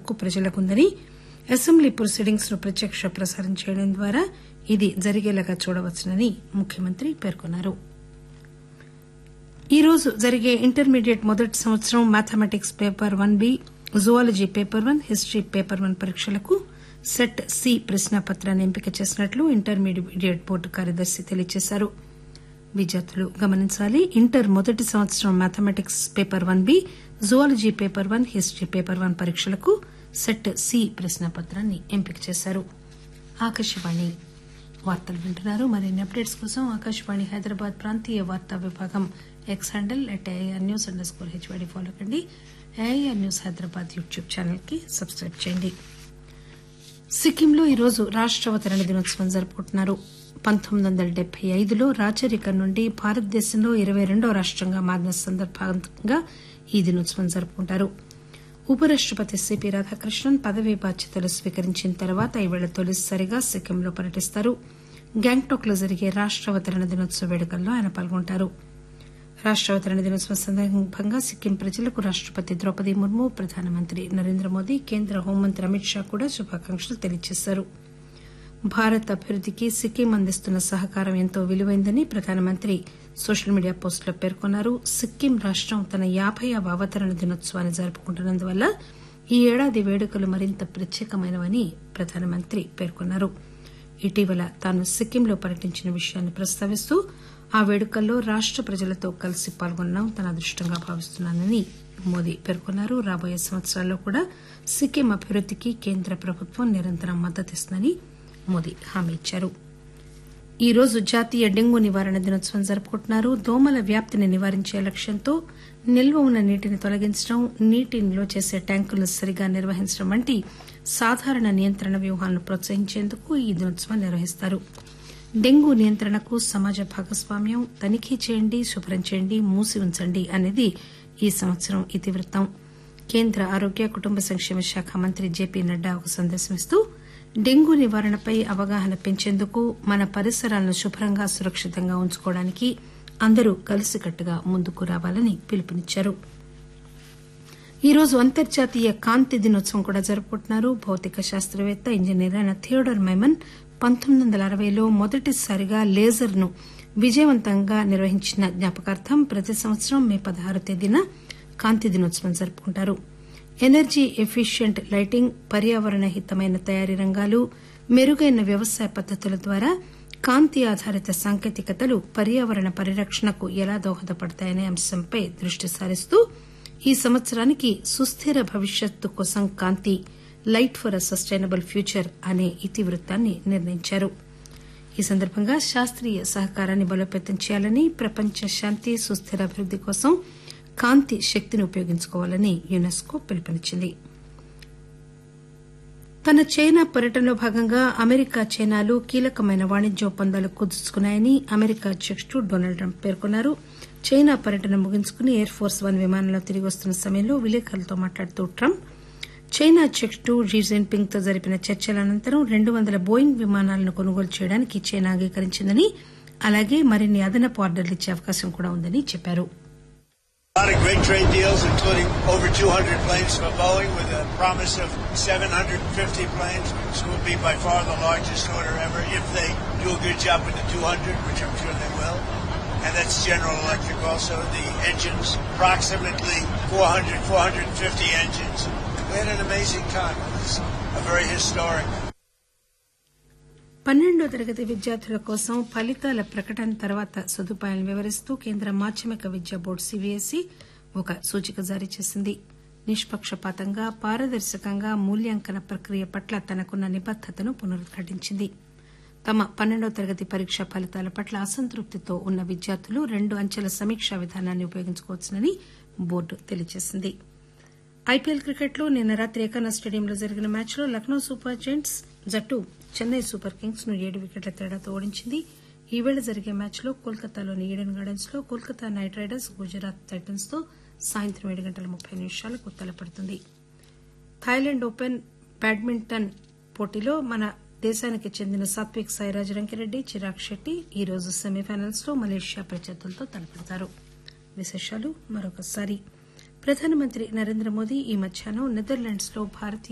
హక్కు ప్రజలకుందని assembly proceedings ను ప్రత్యక్ష ప్రసారం చేయడం ద్వారా ఇది జరిగేలాగా చూడవచ్చునని ముఖ్యమంత్రి పేర్కొన్నారు ఈ రోజు జరిగే ఇంటర్మీడియట్ మొదటి సంవత్సరం mathematics paper one B zoology paper one history paper one పరీక్షలకు సెట్ సి ప్రశ్నాపత్రాన్ని ఎంపిక చేసినట్లు ఇంటర్మీడియట్ బోర్డు కార్యదర్శి తెలియజేశారు విద్యార్థులు గమనించాలి ఇంటర్ మొదటి సంవత్సరం mathematics paper one B zoology paper one history paper one పరీక్షలకు సెట్ సి ప్రశ్నాపత్రాన్ని ఎంపిక చేశారు ఆకాశవాణి వార్తలు వింటున్నారు మరిన్ని అప్డేట్స్ కోసం ఆకాశవాణి హైదరాబాద్ ప్రాంతీయ వార్తా విభాగం X handle at AIR news underscore HYD follow కండి AIR news Hyderabad YouTube channel కి సబ్స్క్రైబ్ చేయండి సిక్కింలో ఈరోజు రాష్ట అవతరణ దినోత్సవం జరుపుకుంటున్నారు పంతొమ్మిది వందల డెబ్బై ఐదులో రాచరికం నుండి భారతదేశంలో ఇరవై రెండో రాష్టంగా మారిన సందర్భంగా ఈ దినోత్సవం జరుపుకుంటారు ఉపరాష్టపతి సిపి రాధాకృష్ణన్ పదవీ బాధ్యతలు స్వీకరించిన తర్వాత ఈవేళ తొలిసారిగా సిక్కింలో పర్యటిస్తారు గ్యాంగ్టాక్ లో జరిగే రాష్ట అవతరణ దినోత్సవ వేడుకల్లో ఆయన పాల్గొంటారు రాష్ట అవతరణ దినోత్సవం సందర్భంగా సిక్కిం ప్రజలకు రాష్టపతి ద్రౌపది ముర్ము ప్రధానమంత్రి నరేంద్ర మోదీ కేంద్ర హోంమంత్రి అమిత్ షా కూడా శుభాకాంక్షలు తెలియజేశారు భారత్ అభివృద్దికి సిక్కిం అందిస్తున్న సహకారం ఎంతో విలువైందని ప్రధానమంత్రి సోషల్ మీడియా పోస్టులో పేర్కొన్నారు సిక్కిం రాష్టం తన యాబైవ అవతరణ దినోత్సవాన్ని జరుపుకుంటున్నందువల్ల ఈ ఏడాది వేడుకలు మరింత ప్రత్యేకమైనవని ప్రధానమంత్రి పేర్కొన్నారు ఇటీవల తాను సిక్కింలో పర్యటించిన విషయాన్ని ప్రస్తావిస్తూ ఆ వేడుకల్లో రాష్ట ప్రజలతో కలిసి పాల్గొనడం తన అదృష్టంగా భావిస్తున్నానని మోదీ పేర్కొన్నారు రాబోయే సంవత్సరాల్లో కూడా సిక్కిం అభివృద్దికి కేంద్ర ప్రభుత్వం నిరంతరం మద్దతిస్తుందని మోదీ హామీ ఇచ్చారు ఈ రోజు జాతీయ డెంగూ నివారణ దినోత్సవం జరుపుకుంటున్నారు దోమల వ్యాప్తిని నివారించే లక్ష్యంతో నిల్వ ఉన్న నీటిని తొలగించడం నీటి నిల్వ చేసే ట్యాంకులను సరిగా నిర్వహించడం వంటి సాధారణ నియంత్రణ వ్యూహాలను ప్రోత్సహించేందుకు ఈ దినోత్సవం నిర్వహిస్తారు డెంగూ నియంత్రణకు సమాజ భాగస్వామ్యం తనిఖీ చేయండి శుభ్రం చేయండి మూసి ఉంచండి అనేది ఈ సంవత్సరం ఇతివృత్తం కేంద్ర ఆరోగ్య కుటుంబ సంక్షేమ శాఖ మంత్రి జేపీ నడ్డా ఒక సందేశం ఇస్తూ డెంగూ నివారణపై అవగాహన పెంచేందుకు మన పరిసరాలను శుభ్రంగా సురక్షితంగా ఉంచుకోవడానికి అందరూ కలిసికట్టుగా ముందుకు రావాలని పిలుపునిచ్చారు ఈ రోజు అంతర్జాతీయ కాంతి దినోత్సవం కూడా జరుపుకుంటున్నారు భౌతిక శాస్త్రవేత్త ఇంజనీర్ అయిన థియోడర్ మైమన్ పంతొమ్మిది వందల అరవైలో మొదటిసారిగా లేజర్ ను విజయవంతంగా నిర్వహించిన జ్ఞాపకార్థం ప్రతి సంవత్సరం మే పదహారు తేదీన కాంతి దినోత్సవం జరుపుకుంటారు ఎనర్జీ ఎఫిషియంట్ లైటింగ్ పర్యావరణ హితమైన తయారీ రంగాలు మెరుగైన వ్యవసాయ పద్దతుల ద్వారా కాంతి ఆధారిత సాంకేతికతలు పర్యావరణ పరిరక్షణకు ఎలా దోహదపడతాయనే అంశంపై దృష్టి సారిస్తూ ఈ సంవత్సరానికి సుస్థిర భవిష్యత్తు కోసం కాంతి light for a sustainable future అనే ఇతివృత్తాన్ని నిర్ణయించారు ఈ సందర్భంగా శాస్త్రీయ సహకారాన్ని బలోపేతం చేయాలని ప్రపంచ శాంతి సుస్థిర అభివృద్ది కోసం కాంతి శక్తిని ఉపయోగించుకోవాలని యునెస్కో పిలుపునిచ్చింది తన చైనా పర్యటనలో భాగంగా అమెరికా చైనాలు కీలకమైన వాణిజ్య ఒప్పందాలు కుదుర్చుకున్నాయని అమెరికా అధ్యకుడు డొనాల్డ్ ట్రంప్ పేర్కొన్నారు చైనా పర్యటన ముగించుకుని ఎయిర్ ఫోర్స్ వన్ విమానంలో తిరిగి వస్తున్న సమయంలో విలేకరులతో మాట్లాడుతూ ట్రంప్ చైనా అధ్యకుడు జీ జిన్పింగ్ తో జరిపిన చర్చల అనంతరం రెండు వందల బోయింగ్ విమానాలను కొనుగోలు చేయడానికి చైనా అంగీకరించిందని అలాగే మరిన్ని అదనపు ఆర్డర్లు ఇచ్చే అవకాశం కూడా ఉందని చెప్పారు A lot of great trade deals, including over 200 planes from Boeing with a promise of 750 planes, which will be by far the largest order ever if they do a good job with the 200, which I'm sure they will. And that's General Electric also. The engines, approximately 400, 450 engines. We had an amazing time. It was a very historic పన్నెండో తరగతి విద్యార్థుల కోసం ఫలితాల ప్రకటన తర్వాత సదుపాయాలను వివరిస్తూ కేంద్ర మాధ్యమిక విద్యా బోర్డు సీబీఎస్ఈ ఒక సూచిక జారీ చేసింది నిష్పక్షపాతంగా పారదర్శకంగా మూల్యాంకన ప్రక్రియ పట్ల తనకున్న నిబద్దతను పునరుద్ఘాటించింది తమ పన్నెండో తరగతి పరీక్ష ఫలితాల పట్ల అసంతృప్తితో ఉన్న విద్యార్థులు రెండు అంచెల సమీక్షా విధానాన్ని ఉపయోగించుకోవచ్చునని బోర్డు తెలియజేసింది ఐపీఎల్ క్రికెట్లో నిన్న రాత్రి ఏకానా స్టేడియంలో జరిగిన మ్యాచ్లో లక్నో సూపర్ జెయింట్స్ జట్టు చెన్నై సూపర్ కింగ్స్ ను ఏడు వికెట్ల తేడాతో ఓడించింది ఈవేళ జరిగే మ్యాచ్లో కోల్కతాలోని ఈడెన్ గార్డెన్స్ లో Kolkata Knight Riders Gujarat Titans తో సాయంత్రం ఏడు గంటల ముప్పై నిమిషాలకు తలపడుతుంది థాయిలాండ్ ఓపెన్ బ్యాడ్మింటన్ పోటీలో మన దేశానికి చెందిన సాత్విక్ సాయిరాజ్ రంకిరెడ్డి చిరాగ్ శెట్టి ఈ రోజు సెమీఫైనల్స్ లో మలేషియా ప్రత్యర్థులతో తలపడతారు విశేషాలు మరొకసారి ప్రధానమంత్రి నరేంద్ర మోదీ ఈ మధ్యాహ్నం నెదర్లాండ్స్ లో భారతీయ